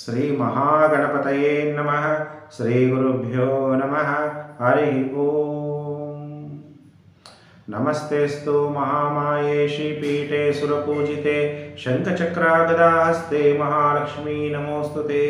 ಶ್ರೀ ಮಹಾಗಣಪತಯೇ ನಮಃ ಶ್ರೀ ಗುರುಭ್ಯೋ ನಮಃ ಹರಿ ಓಂ ನಮಸ್ತೆಸ್ತು ಮಹಾಮಾಯೇ ಶ್ರೀಪೀಠೆ ಸುರಪೂಜಿತೆ ಶಂಖಚಕ್ರಾಗದಾಸ್ತೆ ಮಹಾಲಕ್ಷ್ಮೀ ನಮೋಸ್ತುತೆ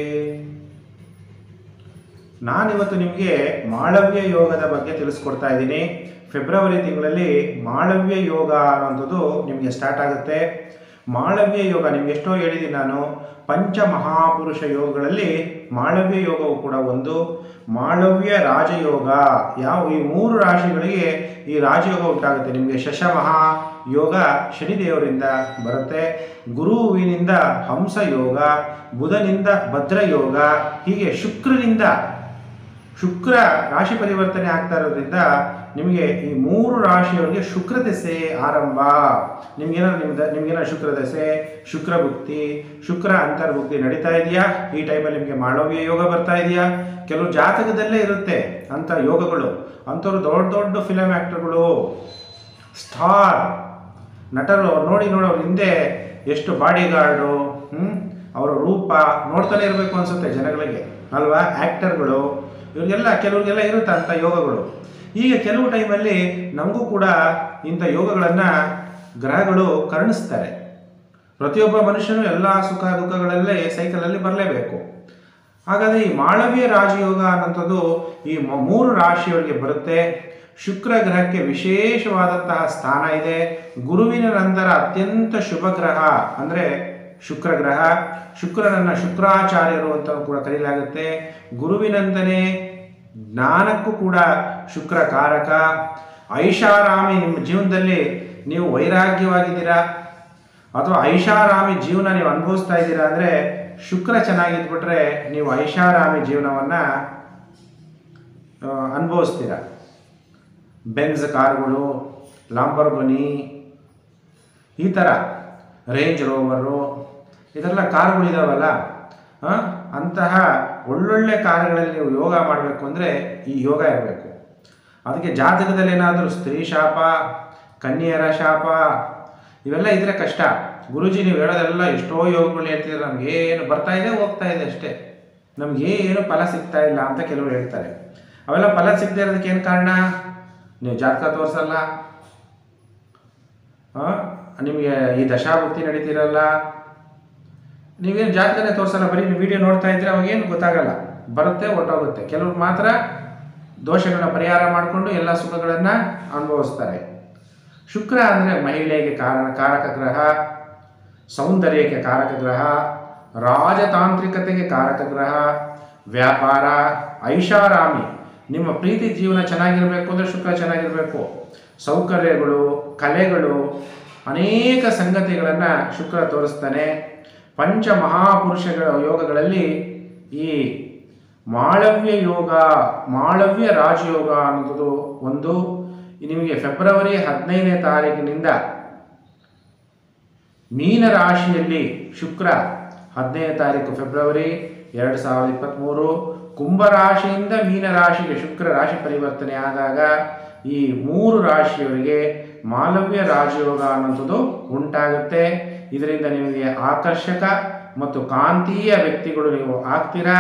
ನಾನಿವತ್ತು ನಿಮಗೆ ಮಾಳವ್ಯ ಯೋಗದ ಬಗ್ಗೆ ತಿಳಿಸ್ಕೊಡ್ತಾ ಇದ್ದೀನಿ ಫೆಬ್ರವರಿ ತಿಂಗಳಲ್ಲಿ ಮಾಳವ್ಯ ಯೋಗ ಅನ್ನೋಂಥದ್ದು ನಿಮಗೆ ಸ್ಟಾರ್ಟ್ ಆಗುತ್ತೆ ಮಾಳವ್ಯ ಯೋಗ ನಿಮ್ಗೆ ಎಷ್ಟೋ ಹೇಳಿದ್ದೀನಿ ನಾನು ಪಂಚ ಮಹಾಪುರುಷ ಯೋಗಗಳಲ್ಲಿ ಮಾಳವ್ಯ ಯೋಗವು ಕೂಡ ಒಂದು ಮಾಳವ್ಯ ರಾಜಯೋಗ ಯಾವ ಈ ಮೂರು ರಾಶಿಗಳಿಗೆ ಈ ರಾಜಯೋಗ ಉಂಟಾಗುತ್ತೆ ನಿಮಗೆ ಶಶಮಹಾ ಯೋಗ ಶನಿದೇವರಿಂದ ಬರುತ್ತೆ ಗುರುವಿನಿಂದ ಹಂಸ ಯೋಗ ಬುಧನಿಂದ ಭದ್ರ ಯೋಗ ಹೀಗೆ ಶುಕ್ರನಿಂದ ಶುಕ್ರ ರಾಶಿ ಪರಿವರ್ತನೆ ಆಗ್ತಾ ಇರೋದ್ರಿಂದ ನಿಮಗೆ ಈ ಮೂರು ರಾಶಿಯವರಿಗೆ ಶುಕ್ರ ದಶೆ ಆರಂಭ ನಿಮ್ಗೇನಾದ್ರು ನಿಮ್ದು ನಿಮ್ಗೇನಾದ್ರು ಶುಕ್ರ ದಶೆ ಶುಕ್ರ ಭುಕ್ತಿ ಶುಕ್ರ ಅಂತರ್ಭುಕ್ತಿ ನಡೀತಾ ಇದೆಯಾ ಈ ಟೈಮಲ್ಲಿ ನಿಮಗೆ ಮಾಳವ್ಯ ಯೋಗ ಬರ್ತಾ ಇದೆಯಾ ಕೆಲವು ಜಾತಕದಲ್ಲೇ ಇರುತ್ತೆ ಅಂಥ ಯೋಗಗಳು ಅಂಥವ್ರು ದೊಡ್ಡ ದೊಡ್ಡ ಫಿಲಮ್ ಆ್ಯಕ್ಟರ್ಗಳು ಸ್ಟಾರ್ ನಟರು ನೋಡಿ ನೋಡಿ ಅವ್ರ ಹಿಂದೆ ಎಷ್ಟು ಬಾಡಿ ಗಾರ್ಡು ಅವರ ರೂಪ ನೋಡ್ತಾನೆ ಇರಬೇಕು ಅನ್ಸುತ್ತೆ ಜನಗಳಿಗೆ ಅಲ್ವಾ ಆ್ಯಕ್ಟರ್ಗಳು ಇವ್ರಿಗೆಲ್ಲ ಕೆಲವ್ರಿಗೆಲ್ಲ ಇರುತ್ತೆ ಅಂಥ ಯೋಗಗಳು ಈಗ ಕೆಲವು ಟೈಮಲ್ಲಿ ನಮಗೂ ಕೂಡ ಇಂಥ ಯೋಗಗಳನ್ನು ಗ್ರಹಗಳು ಕರುಣಿಸ್ತಾರೆ ಪ್ರತಿಯೊಬ್ಬ ಮನುಷ್ಯನು ಎಲ್ಲ ಸುಖ ದುಃಖಗಳಲ್ಲೇ ಸೈಕಲಲ್ಲಿ ಬರಲೇಬೇಕು ಹಾಗಾದರೆ ಈ ಮಾಳವ್ಯ ರಾಜಯೋಗ ಅನ್ನೋಂಥದ್ದು ಈ ಮ- ಮೂರು ರಾಶಿಯವರಿಗೆ ಬರುತ್ತೆ ಶುಕ್ರ ಗ್ರಹಕ್ಕೆ ವಿಶೇಷವಾದಂತಹ ಸ್ಥಾನ ಇದೆ ಗುರುವಿನ ನಂತರ ಅತ್ಯಂತ ಶುಭ ಗ್ರಹ ಅಂದರೆ ಶುಕ್ರ ಗ್ರಹ ಶುಕ್ರನನ್ನ ಶುಕ್ರಾಚಾರ್ಯರು ಅಂತ ಕೂಡ ಕರೆಯಲಾಗುತ್ತೆ ಗುರುವಿನಂದನೆ ಜ್ಞಾನಕ್ಕೂ ಕೂಡ ಶುಕ್ರ ಕಾರಕ ಐಷಾರಾಮಿ ನಿಮ್ಮ ಜೀವನದಲ್ಲಿ ನೀವು ವೈರಾಗ್ಯವಾಗಿದ್ದೀರಾ ಅಥವಾ ಐಷಾರಾಮಿ ಜೀವನ ನೀವು ಅನುಭವಿಸ್ತಾ ಇದ್ದೀರಾ ಅಂದರೆ ಶುಕ್ರ ಚೆನ್ನಾಗಿದ್ಬಿಟ್ರೆ ನೀವು ಐಷಾರಾಮಿ ಜೀವನವನ್ನು ಅನುಭವಿಸ್ತೀರ ಬೆನ್ಸ್ ಕಾರುಗಳು ಲಾಂಬರ್ಗೊನಿ ಈ ಥರ ರೇಂಜ್ ರೋವರು ಇದೆಲ್ಲ ಕಾರುಗಳು ಇದಾವಲ್ಲ ಆ, ಅಂತಹ ಒಳ್ಳೊಳ್ಳೆ ಕಾರುಗಳಲ್ಲಿ ನೀವು ಯೋಗ ಮಾಡಬೇಕು ಅಂದರೆ ಈ ಯೋಗ ಇರಬೇಕು ಅದಕ್ಕೆ ಜಾತಕದಲ್ಲಿ ಏನಾದರೂ ಸ್ತ್ರೀ ಶಾಪ ಕನ್ಯೆಯರ ಶಾಪ ಇವೆಲ್ಲ ಇದ್ರೆ ಕಷ್ಟ ಗುರುಜಿ ನೀವು ಹೇಳೋದೆಲ್ಲ ಎಷ್ಟೋ ಯೋಗಗಳು ಹೇಳ್ತಿದ್ರೆ ನಮ್ಗೆ ಏನು ಬರ್ತಾ ಇದೆ ಹೋಗ್ತಾ ಇದೆ ಅಷ್ಟೇ ನಮ್ಗೆ ಏನು ಫಲ ಸಿಗ್ತಾ ಇಲ್ಲ ಅಂತ ಕೆಲವರು ಹೇಳ್ತಾರೆ ಅವೆಲ್ಲ ಫಲ ಸಿಗದೆ ಇರೋದಕ್ಕೆ ಏನು ಕಾರಣ ನೀವು ಜಾತಕ ತೋರಿಸಲ್ಲ ಆ, ನಿಮಗೆ ಈ ದಶಾಭುಕ್ತಿ ನಡೀತಿರಲ್ಲ ನೀವೇನು ಜಾತಕನೇ ತೋರಿಸಲ್ಲ ಬರೀ ನೀವು ವಿಡಿಯೋ ನೋಡ್ತಾ ಇದ್ರೆ ಅವಾಗೇನು ಗೊತ್ತಾಗಲ್ಲ ಬರುತ್ತೆ ಹೊರಟೋಗುತ್ತೆ ಕೆಲವ್ರು ಮಾತ್ರ ದೋಷಗಳನ್ನ ಪರಿಹಾರ ಮಾಡಿಕೊಂಡು ಎಲ್ಲ ಸುಖಗಳನ್ನು ಅನುಭವಿಸ್ತಾರೆ ಶುಕ್ರ ಅಂದರೆ ಮಹಿಳೆಗೆ ಕಾರಣ ಕಾರಕ ಗ್ರಹ ಸೌಂದರ್ಯಕ್ಕೆ ಕಾರಕ ಗ್ರಹ ರಾಜತಾಂತ್ರಿಕತೆಗೆ ಕಾರಕ ಗ್ರಹ ವ್ಯಾಪಾರ ಐಷಾರಾಮಿ ನಿಮ್ಮ ಪ್ರೀತಿ ಜೀವನ ಚೆನ್ನಾಗಿರಬೇಕು ಅಂದರೆ ಶುಕ್ರ ಚೆನ್ನಾಗಿರಬೇಕು ಸೌಕರ್ಯಗಳು ಕಲೆಗಳು ಅನೇಕ ಸಂಗತಿಗಳನ್ನು ಶುಕ್ರ ತೋರಿಸ್ತಾನೆ ಪಂಚ ಮಹಾಪುರುಷಗಳ ಯೋಗಗಳಲ್ಲಿ ಈ ಮಾಳವ್ಯ ಯೋಗ ಮಾಳವ್ಯ ರಾಜಯೋಗ ಅನ್ನೋದು ಒಂದು ನಿಮಗೆ ಫೆಬ್ರವರಿ ಹದಿನೈದನೇ ತಾರೀಕಿನಿಂದ ಮೀನ ರಾಶಿಯಲ್ಲಿ ಶುಕ್ರ ಹದಿನೈದು ತಾರೀಕು ಫೆಬ್ರವರಿ ಎರಡು ಸಾವಿರದ ಇಪ್ಪತ್ತ್ಮೂರು ಕುಂಭರಾಶಿಯಿಂದ ಮೀನ ರಾಶಿಗೆ ಶುಕ್ರ ರಾಶಿ ಪರಿವರ್ತನೆ ಆದಾಗ ಈ ಮೂರು ರಾಶಿಯವರಿಗೆ ಮಾಲವ್ಯ ರಾಜಯೋಗ ಅನ್ನೋಂಥದ್ದು ಉಂಟಾಗುತ್ತೆ ಇದರಿಂದ ನಿಮಗೆ ಆಕರ್ಷಕ ಮತ್ತು ಕಾಂತೀಯ ವ್ಯಕ್ತಿಗಳು ನೀವು ಆಗ್ತೀರಾ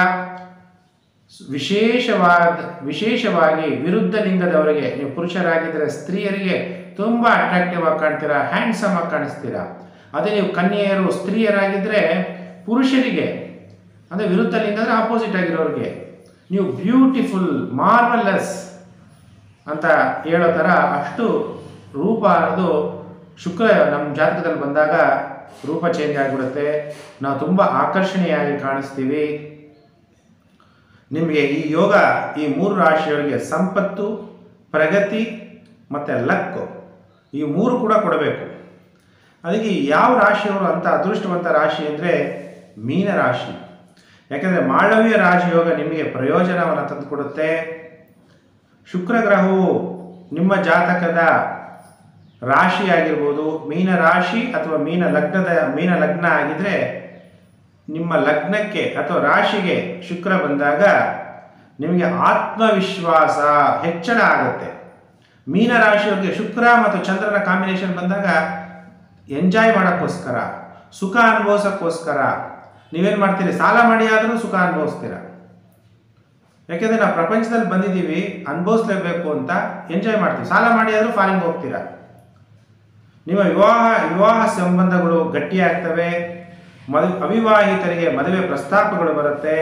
ವಿಶೇಷವಾದ ವಿಶೇಷವಾಗಿ ವಿರುದ್ಧ ಲಿಂಗದವರಿಗೆ ನೀವು ಪುರುಷರಾಗಿದ್ದರೆ ಸ್ತ್ರೀಯರಿಗೆ ತುಂಬ ಅಟ್ರಾಕ್ಟಿವ್ ಆಗಿ ಕಾಣ್ತೀರಾ ಹ್ಯಾಂಡ್ಸಮ್ ಆಗಿ ಕಾಣಿಸ್ತೀರಾ ಅದೇ ನೀವು ಕನ್ಯೆಯರು ಸ್ತ್ರೀಯರಾಗಿದ್ದರೆ ಪುರುಷರಿಗೆ ಅಂದರೆ ವಿರುದ್ಧ ಲಿಂಗ ಅಂದರೆ ಆಪೋಸಿಟ್ ಆಗಿರೋರಿಗೆ ನೀವು ಬ್ಯೂಟಿಫುಲ್ ಮಾರ್ವಲಸ್ ಅಂತ ಹೇಳೋ ಥರ ಅಷ್ಟು ರೂಪ ಅನ್ನೋದು ಶುಕ್ರ ನಮ್ಮ ಜಾತಕದಲ್ಲಿ ಬಂದಾಗ ರೂಪ ಚೇಂಜ್ ಆಗಿಬಿಡುತ್ತೆ ನಾವು ತುಂಬ ಆಕರ್ಷಣೀಯವಾಗಿ ಕಾಣಿಸ್ತೀವಿ ನಿಮಗೆ ಈ ಯೋಗ ಈ ಮೂರು ರಾಶಿಯವರಿಗೆ ಸಂಪತ್ತು ಪ್ರಗತಿ ಮತ್ತು ಲಕ್ಕು ಈ ಮೂರು ಕೂಡ ಕೊಡಬೇಕು ಅದಕ್ಕೆ ಯಾವ ರಾಶಿಯವರು ಅಂತ ಅದೃಷ್ಟವಂತ ರಾಶಿ ಅಂದರೆ ಮೀನ ರಾಶಿ ಯಾಕೆಂದರೆ ಮಾಳವ್ಯ ರಾಜಯೋಗ ನಿಮಗೆ ಪ್ರಯೋಜನವನ್ನು ತಂದುಕೊಡುತ್ತೆ ಶುಕ್ರ ಗ್ರಹವು ನಿಮ್ಮ ಜಾತಕದ ರಾಶಿ ಆಗಿರ್ಬೋದು ಮೀನ ರಾಶಿ ಅಥವಾ ಮೀನ ಲಗ್ನದ ಮೀನ ಲಗ್ನ ಆಗಿದ್ರೆ ನಿಮ್ಮ ಲಗ್ನಕ್ಕೆ ಅಥವಾ ರಾಶಿಗೆ ಶುಕ್ರ ಬಂದಾಗ ನಿಮಗೆ ಆತ್ಮವಿಶ್ವಾಸ ಹೆಚ್ಚಳ ಆಗುತ್ತೆ ಮೀನ ರಾಶಿಯವರಿಗೆ ಶುಕ್ರ ಮತ್ತು ಚಂದ್ರನ ಕಾಂಬಿನೇಷನ್ ಬಂದಾಗ ಎಂಜಾಯ್ ಮಾಡೋಕ್ಕೋಸ್ಕರ ಸುಖ ಅನುಭವಿಸೋಕ್ಕೋಸ್ಕರ ನೀವೇನು ಮಾಡ್ತೀರಿ ಸಾಲ ಮಾಡಿ ಆದರೂ ಸುಖ ಅನುಭವಿಸ್ತೀರ ಯಾಕೆಂದರೆ ನಾವು ಪ್ರಪಂಚದಲ್ಲಿ ಬಂದಿದ್ದೀವಿ ಅನುಭವಿಸ್ಲೇಬೇಕು ಅಂತ ಎಂಜಾಯ್ ಮಾಡ್ತೀವಿ ಸಾಲ ಮಾಡಿ ಆದರೂ ಫಾರಿನ್ಗೆ ಹೋಗ್ತೀರಾ ನಿಮ್ಮ ವಿವಾಹ ವಿವಾಹ ಸಂಬಂಧಗಳು ಗಟ್ಟಿಯಾಗ್ತವೆ ಮದು ಅವಿವಾಹಿತರಿಗೆ ಮದುವೆ ಪ್ರಸ್ತಾಪಗಳು ಬರುತ್ತೆ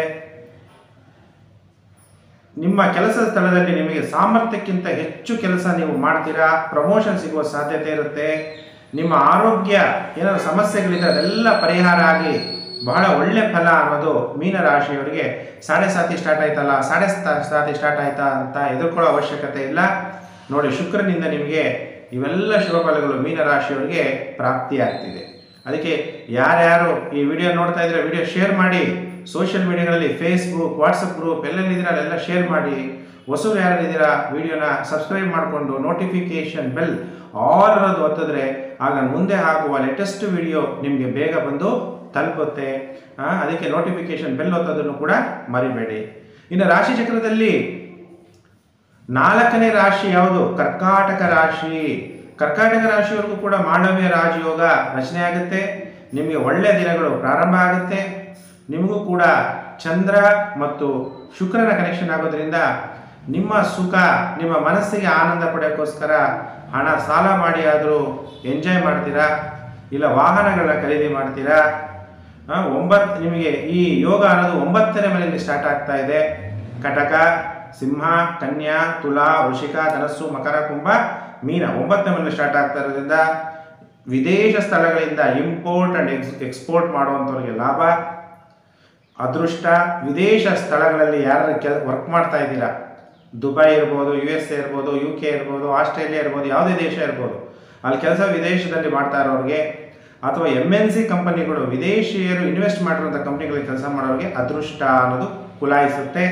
ನಿಮ್ಮ ಕೆಲಸದ ಸ್ಥಳದಲ್ಲಿ ನಿಮಗೆ ಸಾಮರ್ಥ್ಯಕ್ಕಿಂತ ಹೆಚ್ಚು ಕೆಲಸ ನೀವು ಮಾಡ್ತೀರಾ ಪ್ರಮೋಷನ್ ಸಿಗುವ ಸಾಧ್ಯತೆ ಇರುತ್ತೆ ನಿಮ್ಮ ಆರೋಗ್ಯ ಏನಾದ್ರು ಸಮಸ್ಯೆಗಳಿದೆ ಅದೆಲ್ಲ ಪರಿಹಾರ ಆಗಿ ಬಹಳ ಒಳ್ಳೆ ಫಲ ಅನ್ನೋದು ಮೀನರಾಶಿಯವರಿಗೆ ಸಾಡೆ ಸಾತಿ ಸ್ಟಾರ್ಟ್ ಆಯ್ತಲ್ಲ ಸಾಡೆ ಸಾ- ಸಾತಿ ಸ್ಟಾರ್ಟ್ ಆಯ್ತಾ ಅಂತ ಎದುರ್ಕೊಳ್ಳೋ ಅವಶ್ಯಕತೆ ಇಲ್ಲ ನೋಡಿ ಶುಕ್ರನಿಂದ ನಿಮಗೆ ಇವೆಲ್ಲ ಶುಭ ಫಲಗಳು ಮೀನರಾಶಿಯವರಿಗೆ ಪ್ರಾಪ್ತಿಯಾಗ್ತಿದೆ ಅದಕ್ಕೆ ಯಾರ್ಯಾರು ಈ ವಿಡಿಯೋ ನೋಡ್ತಾ ಇದ್ರೆ ವಿಡಿಯೋ ಶೇರ್ ಮಾಡಿ ಸೋಷಿಯಲ್ ಮೀಡಿಯಾಗಳಲ್ಲಿ ಫೇಸ್ಬುಕ್ ವಾಟ್ಸಪ್ ಗ್ರೂಪ್ ಎಲ್ಲೆಲ್ಲಿದ್ದೀರಾ ಅಲ್ಲೆಲ್ಲ ಶೇರ್ ಮಾಡಿ ಹೊಸರು ಯಾರಿದ್ದೀರಾ ವಿಡಿಯೋನ ಸಬ್ಸ್ಕ್ರೈಬ್ ಮಾಡಿಕೊಂಡು ನೋಟಿಫಿಕೇಶನ್ ಬೆಲ್ ಆಲ್ ಅನ್ನೋದು ಒತ್ತಿದ್ರೆ ಆಗ ಮುಂದೆ ಹಾಕುವ ಲೇಟೆಸ್ಟ್ ವಿಡಿಯೋ ನಿಮಗೆ ಬೇಗ ಬಂದು ತಲುಪುತ್ತೆ ಆ, ಅದಕ್ಕೆ ನೋಟಿಫಿಕೇಶನ್ ಬೆಲ್ ಒತ್ತೋದನ್ನು ಕೂಡ ಮರಿಬೇಡಿ ಇನ್ನು ರಾಶಿ ಚಕ್ರದಲ್ಲಿ ನಾಲ್ಕನೇ ರಾಶಿ ಯಾವುದು ಕರ್ಕಾಟಕ ರಾಶಿ ಕರ್ಕಾಟಕ ರಾಶಿಯವರೆಗೂ ಕೂಡ ಮಾಂಡವ್ಯ ರಾಜಯೋಗ ರಚನೆ ಆಗುತ್ತೆ ನಿಮಗೆ ಒಳ್ಳೆಯ ದಿನಗಳು ಪ್ರಾರಂಭ ಆಗುತ್ತೆ ನಿಮಗೂ ಕೂಡ ಚಂದ್ರ ಮತ್ತು ಶುಕ್ರನ ಕನೆಕ್ಷನ್ ಆಗೋದ್ರಿಂದ ನಿಮ್ಮ ಸುಖ ನಿಮ್ಮ ಮನಸ್ಸಿಗೆ ಆನಂದ ಪಡೆಯೋಕ್ಕೋಸ್ಕರ ಹಣ ಸಾಲ ಮಾಡಿ ಆದರೂ ಎಂಜಾಯ್ ಮಾಡ್ತೀರಾ ಇಲ್ಲ ವಾಹನಗಳನ್ನ ಖರೀದಿ ಮಾಡ್ತೀರಾ ಆ, ಒಂಬತ್ತು ನಿಮಗೆ ಈ ಯೋಗ ಅನ್ನೋದು ಒಂಬತ್ತನೇ ಮನೆಯಲ್ಲಿ ಸ್ಟಾರ್ಟ್ ಆಗ್ತಾ ಇದೆ ಕಟಕ ಸಿಂಹ ಕನ್ಯಾ ತುಲಾ ವೃಷಿಕ ಧನಸ್ಸು ಮಕರ ಕುಂಭ ಮೀನ ಒಂಬತ್ತನೇ ಮನೆಯಲ್ಲಿ ಸ್ಟಾರ್ಟ್ ಆಗ್ತಾ ಇರೋದ್ರಿಂದ ವಿದೇಶ ಸ್ಥಳಗಳಿಂದ ಇಂಪೋರ್ಟ್ ಅಂಡ್ ಎಕ್ಸ್ ಎಕ್ಸ್ಪೋರ್ಟ್ ಮಾಡುವಂಥವ್ರಿಗೆ ಲಾಭ ಅದೃಷ್ಟ ವಿದೇಶ ಸ್ಥಳಗಳಲ್ಲಿ ಯಾರು ಕೆಲ ವರ್ಕ್ ಮಾಡ್ತಾ ಇದ್ದೀರಾ ದುಬೈ ಇರ್ಬೋದು ಯು ಎಸ್ ಎ ಇರ್ಬೋದು ಯು ಕೆ ಇರ್ಬೋದು ಆಸ್ಟ್ರೇಲಿಯಾ ಇರ್ಬೋದು ಯಾವುದೇ ದೇಶ ಇರ್ಬೋದು ಅಲ್ಲಿ ಕೆಲಸ ವಿದೇಶದಲ್ಲಿ ಮಾಡ್ತಾ ಇರೋರಿಗೆ ಅಥವಾ ಎಮ್ ಎನ್ ಸಿ ಕಂಪನಿಗಳು ವಿದೇಶಿಯರು ಇನ್ವೆಸ್ಟ್ ಮಾಡಿರುವಂಥ ಕಂಪ್ನಿಗಳಿಗೆ ಕೆಲಸ ಮಾಡೋರಿಗೆ ಅದೃಷ್ಟ ಅನ್ನೋದು ಕುಲಾಯಿಸುತ್ತೆ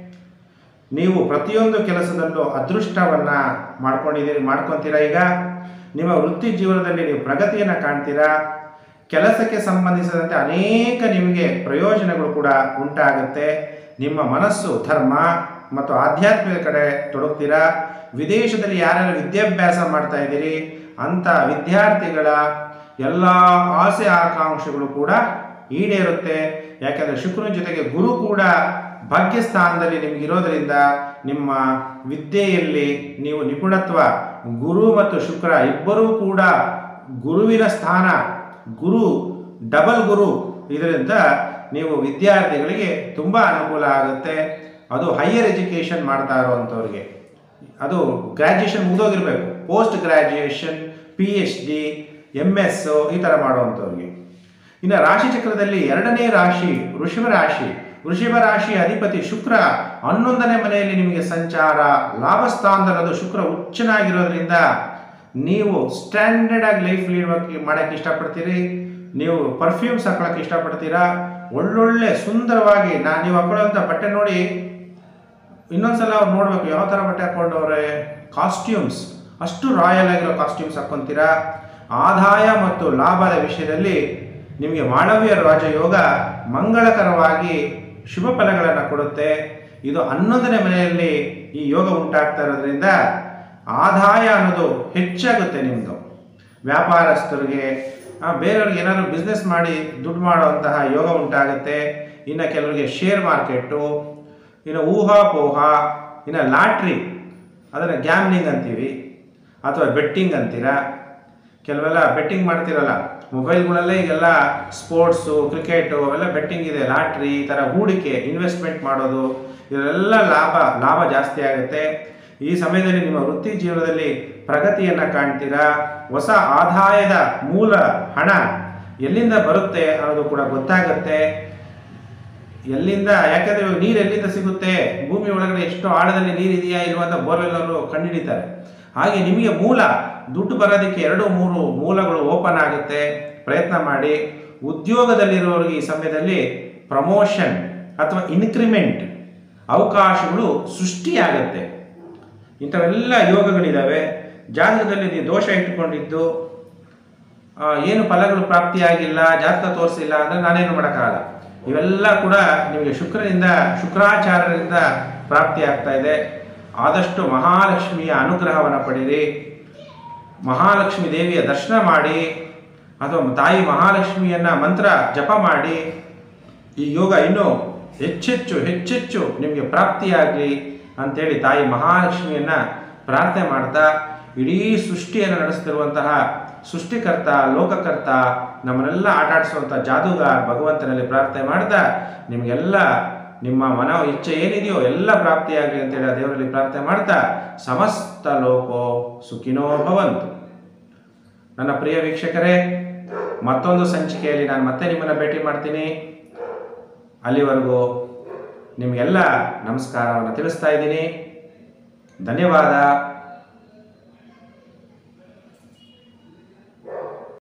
ನೀವು ಪ್ರತಿಯೊಂದು ಕೆಲಸದಲ್ಲೂ ಅದೃಷ್ಟವನ್ನ ಮಾಡ್ಕೊಂಡಿದ್ದೀರಿ ಮಾಡ್ಕೊತೀರಾ ಈಗ ನಿಮ್ಮ ವೃತ್ತಿ ಜೀವನದಲ್ಲಿ ನೀವು ಪ್ರಗತಿಯನ್ನು ಕಾಣ್ತೀರಾ ಕೆಲಸಕ್ಕೆ ಸಂಬಂಧಿಸಿದಂತೆ ಅನೇಕ ನಿಮಗೆ ಪ್ರಯೋಜನಗಳು ಕೂಡ ಉಂಟಾಗುತ್ತೆ ನಿಮ್ಮ ಮನಸ್ಸು ಧರ್ಮ ಮತ್ತು ಆಧ್ಯಾತ್ಮಿಕ ಕಡೆ ತೊಡಗ್ತೀರಾ ವಿದೇಶದಲ್ಲಿ ಯಾರ್ಯಾರು ವಿದ್ಯಾಭ್ಯಾಸ ಮಾಡ್ತಾ ಇದ್ದೀರಿ ಅಂಥ ವಿದ್ಯಾರ್ಥಿಗಳ ಎಲ್ಲ ಆಸೆ ಆಕಾಂಕ್ಷೆಗಳು ಕೂಡ ಈಡೇರುತ್ತೆ ಯಾಕಂದರೆ ಶುಕ್ರನ ಜೊತೆಗೆ ಗುರು ಕೂಡ ಭಾಗ್ಯಸ್ಥಾನದಲ್ಲಿ ನಿಮ್ಗೆ ಇರೋದರಿಂದ ನಿಮ್ಮ ವಿದ್ಯೆಯಲ್ಲಿ ನೀವು ನಿಪುಣತ್ವ ಗುರು ಮತ್ತು ಶುಕ್ರ ಇಬ್ಬರೂ ಕೂಡ ಗುರುವಿನ ಸ್ಥಾನ ಗುರು ಡಬಲ್ ಗುರು ಇದರಿಂದ ನೀವು ವಿದ್ಯಾರ್ಥಿಗಳಿಗೆ ತುಂಬ ಅನುಕೂಲ ಆಗುತ್ತೆ ಅದು ಹೈಯರ್ ಎಜುಕೇಷನ್ ಮಾಡ್ತಾ ಇರುವಂಥವ್ರಿಗೆ ಅದು ಗ್ರ್ಯಾಜುಯೇಷನ್ ಮುಗಿದೋಗಿರ್ಬೇಕು post graduation P H D M S ಈ ಥರ ಮಾಡುವಂಥವ್ರಿಗೆ ಇನ್ನು ರಾಶಿ ಚಕ್ರದಲ್ಲಿ ಎರಡನೇ ರಾಶಿ ವೃಷಭ ರಾಶಿ ವೃಷಭ ರಾಶಿ ಅಧಿಪತಿ ಶುಕ್ರ ಹನ್ನೊಂದನೇ ಮನೆಯಲ್ಲಿ ನಿಮಗೆ ಸಂಚಾರ ಲಾಭ ಸ್ಥಾನದಲ್ಲದು ಶುಕ್ರ ಉಚ್ಚನಾಗಿರೋದ್ರಿಂದ ನೀವು ಸ್ಟ್ಯಾಂಡರ್ಡ್ ಆಗಿ ಲೈಫ್ ಲೀಡ್ ಮಾಡಕ್ಕೆ ಇಷ್ಟಪಡ್ತೀರಿ ನೀವು ಪರ್ಫ್ಯೂಮ್ಸ್ ಹಾಕೊಳಕ್ಕೆ ಇಷ್ಟಪಡ್ತೀರಾ ಒಳ್ಳೊಳ್ಳೆ ಸುಂದರವಾಗಿ ನಾ ನೀವು ಹಾಕೊಳ್ಳೋಂಥ ಬಟ್ಟೆ ನೋಡಿ ಇನ್ನೊಂದ್ಸಲ ಅವ್ರು ನೋಡ್ಬೇಕು ಯಾವ ಥರ ಬಟ್ಟೆ ಹಾಕೊಂಡವ್ರೆ ಕಾಸ್ಟ್ಯೂಮ್ಸ್ ಅಷ್ಟು ರಾಯಲ್ ಆಗಿರೋ ಕಾಸ್ಟ್ಯೂಮ್ಸ್ ಹಾಕ್ಕೊಂತೀರಾ ಆದಾಯ ಮತ್ತು ಲಾಭದ ವಿಷಯದಲ್ಲಿ ನಿಮಗೆ ಮಾಳವ್ಯ ರಾಜಯೋಗ ಮಂಗಳಕರವಾಗಿ ಶುಭ ಫಲಗಳನ್ನು ಕೊಡುತ್ತೆ ಇದು ಹನ್ನೊಂದನೇ ಮನೆಯಲ್ಲಿ ಈ ಯೋಗ ಉಂಟಾಗ್ತಾ ಇರೋದ್ರಿಂದ ಆದಾಯ ಅನ್ನೋದು ಹೆಚ್ಚಾಗುತ್ತೆ ನಿಮ್ಮದು ವ್ಯಾಪಾರಸ್ಥರಿಗೆ ಆ, ಬೇರೆಯವ್ರಿಗೆ ಏನಾದರೂ ಬಿಸ್ನೆಸ್ ಮಾಡಿ ದುಡ್ಡು ಮಾಡುವಂತಹ ಯೋಗ ಉಂಟಾಗುತ್ತೆ ಇನ್ನು ಕೆಲವರಿಗೆ ಶೇರ್ ಮಾರ್ಕೆಟು ಇನ್ನು ಊಹಾಪೋಹ ಇನ್ನು ಲಾಟ್ರಿ ಅದನ್ನು ಗ್ಯಾಮ್ಲಿಂಗ್ ಅಂತೀವಿ ಅಥವಾ ಬೆಟ್ಟಿಂಗ್ ಅಂತೀರಾ ಕೆಲವೆಲ್ಲ ಬೆಟ್ಟಿಂಗ್ ಮಾಡ್ತಿರಲ್ಲ ಮೊಬೈಲ್ಗಳಲ್ಲೇ ಈಗೆಲ್ಲ ಸ್ಪೋರ್ಟ್ಸು ಕ್ರಿಕೆಟು ಅವೆಲ್ಲ ಬೆಟ್ಟಿಂಗ್ ಇದೆ ಲಾಟ್ರಿ ಈ ಥರ ಹೂಡಿಕೆ ಇನ್ವೆಸ್ಟ್ಮೆಂಟ್ ಮಾಡೋದು ಇದೆಲ್ಲ ಲಾಭ ಲಾಭ ಜಾಸ್ತಿ ಆಗುತ್ತೆ ಈ ಸಮಯದಲ್ಲಿ ನಿಮ್ಮ ವೃತ್ತಿ ಜೀವನದಲ್ಲಿ ಪ್ರಗತಿಯನ್ನು ಕಾಣ್ತೀರಾ ಹೊಸ ಆದಾಯದ ಮೂಲ ಹಣ ಎಲ್ಲಿಂದ ಬರುತ್ತೆ ಅನ್ನೋದು ಕೂಡ ಗೊತ್ತಾಗುತ್ತೆ ಎಲ್ಲಿಂದ ಯಾಕಂದ್ರೆ ಇವಾಗ ನೀರು ಎಲ್ಲಿಂದ ಸಿಗುತ್ತೆ ಭೂಮಿ ಒಳಗಡೆ ಎಷ್ಟು ಆಳದಲ್ಲಿ ನೀರು ಇದೆಯಾ ಇಲ್ವಾ ಅಂತ ಬೋರ್ವೆಲ್ ಅವರು ಕಂಡುಹಿಡಿತಾರೆ ಹಾಗೆ ನಿಮಗೆ ಮೂಲ ದುಡ್ಡು ಬರೋದಕ್ಕೆ ಎರಡು ಮೂರು ಮೂಲಗಳು ಓಪನ್ ಆಗುತ್ತೆ ಪ್ರಯತ್ನ ಮಾಡಿ ಉದ್ಯೋಗದಲ್ಲಿರುವವರಿಗೆ ಈ ಸಮಯದಲ್ಲಿ ಪ್ರಮೋಷನ್ ಅಥವಾ ಇನ್ಕ್ರಿಮೆಂಟ್ ಅವಕಾಶಗಳು ಸೃಷ್ಟಿಯಾಗುತ್ತೆ ಇಂಥವೆಲ್ಲ ಯೋಗಗಳಿದ್ದಾವೆ ಜಾತಕದಲ್ಲಿ ನೀವು ದೋಷ ಇಟ್ಟುಕೊಂಡಿದ್ದು ಆ, ಏನು ಫಲಗಳು ಪ್ರಾಪ್ತಿಯಾಗಿಲ್ಲ ಜಾತಕ ತೋರಿಸಿಲ್ಲ ಅಂದರೆ ನಾನೇನು ಮಾಡೋಕ್ಕಾಗಲ್ಲ ಇವೆಲ್ಲ ಕೂಡ ನಿಮಗೆ ಶುಕ್ರನಿಂದ ಶುಕ್ರಾಚಾರ್ಯರಿಂದ ಪ್ರಾಪ್ತಿ ಆಗ್ತಾ ಇದೆ ಆದಷ್ಟು ಮಹಾಲಕ್ಷ್ಮಿಯ ಅನುಗ್ರಹವನ್ನು ಪಡೀರಿ ಮಹಾಲಕ್ಷ್ಮಿ ದೇವಿಯ ದರ್ಶನ ಮಾಡಿ ಅಥವಾ ತಾಯಿ ಮಹಾಲಕ್ಷ್ಮಿಯನ್ನ ಮಂತ್ರ ಜಪ ಮಾಡಿ ಈ ಯೋಗ ಇನ್ನೂ ಹೆಚ್ಚೆಚ್ಚು ಹೆಚ್ಚೆಚ್ಚು ನಿಮಗೆ ಪ್ರಾಪ್ತಿಯಾಗಲಿ ಅಂತೇಳಿ ತಾಯಿ ಮಹಾಲಕ್ಷ್ಮಿಯನ್ನು ಪ್ರಾರ್ಥನೆ ಮಾಡ್ತಾ ಇಡೀ ಸೃಷ್ಟಿಯನ್ನು ನಡೆಸ್ತಿರುವಂತಹ ಸೃಷ್ಟಿಕರ್ತ ಲೋಕಕರ್ತ ನಮ್ಮನ್ನೆಲ್ಲ ಆಟ ಆಡಿಸುವಂಥ ಜಾದೂಗಾರ್ ಭಗವಂತನಲ್ಲಿ ಪ್ರಾರ್ಥನೆ ಮಾಡ್ತಾ ನಿಮಗೆಲ್ಲ ನಿಮ್ಮ ಮನ ಇಚ್ಛೆ ಏನಿದೆಯೋ ಎಲ್ಲ ಪ್ರಾಪ್ತಿಯಾಗಲಿ ಅಂತೇಳಿ ಆ ದೇವರಲ್ಲಿ ಪ್ರಾರ್ಥನೆ ಮಾಡ್ತಾ ಸಮಸ್ತ ಲೋಕೋ ಸುಖಿನೋ ಭವಂತು ನನ್ನ ಪ್ರಿಯ ವೀಕ್ಷಕರೇ ಮತ್ತೊಂದು ಸಂಚಿಕೆಯಲ್ಲಿ ನಾನು ಮತ್ತೆ ನಿಮ್ಮನ್ನು ಭೇಟಿ ಮಾಡ್ತೀನಿ ಅಲ್ಲಿವರೆಗೂ ನಿಮಗೆಲ್ಲ ನಮಸ್ಕಾರವನ್ನು ತಿಳಿಸ್ತಾ ಇದ್ದೀನಿ ಧನ್ಯವಾದ